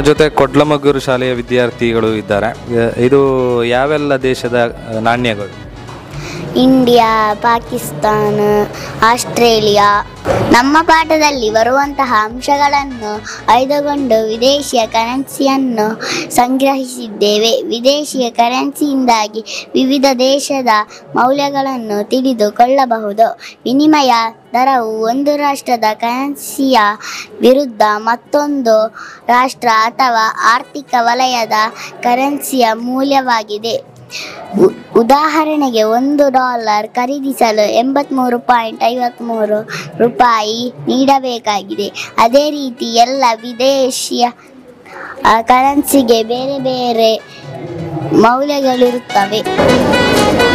ಜೊತೆ ಕೊಡ್ಲಮಗ್ಗೂರು ಶಾಲೆಯ ವಿದ್ಯಾರ್ಥಿಗಳು ಇದ್ದಾರೆ ಇ- ಇದು ಯಾವೆಲ್ಲ ದೇಶದ ಆ, ನಾಣ್ಯಗಳು ಇಂಡಿಯಾ ಪಾಕಿಸ್ತಾನ ಆಸ್ಟ್ರೇಲಿಯಾ ನಮ್ಮ ಪಾಠದಲ್ಲಿ ಬರುವಂತಹ ಅಂಶಗಳನ್ನು ಆಯ್ದುಕೊಂಡು ವಿದೇಶಿಯ ಕರೆನ್ಸಿಯನ್ನು ಸಂಗ್ರಹಿಸಿದ್ದೇವೆ ವಿದೇಶಿಯ ಕರೆನ್ಸಿಯಿಂದಾಗಿ ವಿವಿಧ ದೇಶದ ಮೌಲ್ಯಗಳನ್ನು ತಿಳಿದುಕೊಳ್ಳಬಹುದು ವಿನಿಮಯ ದರವು ಒಂದು ರಾಷ್ಟ್ರದ ಕರೆನ್ಸಿಯ ವಿರುದ್ಧ ಮತ್ತೊಂದು ರಾಷ್ಟ್ರ ಅಥವಾ ಆರ್ಥಿಕ ವಲಯದ ಕರೆನ್ಸಿಯ ಮೂಲ್ಯವಾಗಿದೆ ಉ- ಉದಾಹರಣೆಗೆ ಒಂದು ಡಾಲರ್ ಖರೀದಿಸಲು ಎಂಬತ್ತ್ಮೂರು ಪಾಯಿಂಟ್ ಐವತ್ತ್ಮೂರು ರೂಪಾಯಿ ನೀಡಬೇಕಾಗಿದೆ ಅದೇ ರೀತಿ ಎಲ್ಲ ವಿದೇಶಿಯ ಆ, ಕರೆನ್ಸಿಗೆ ಬೇರೆ ಬೇರೆ ಮೌಲ್ಯಗಳಿರುತ್ತವೆ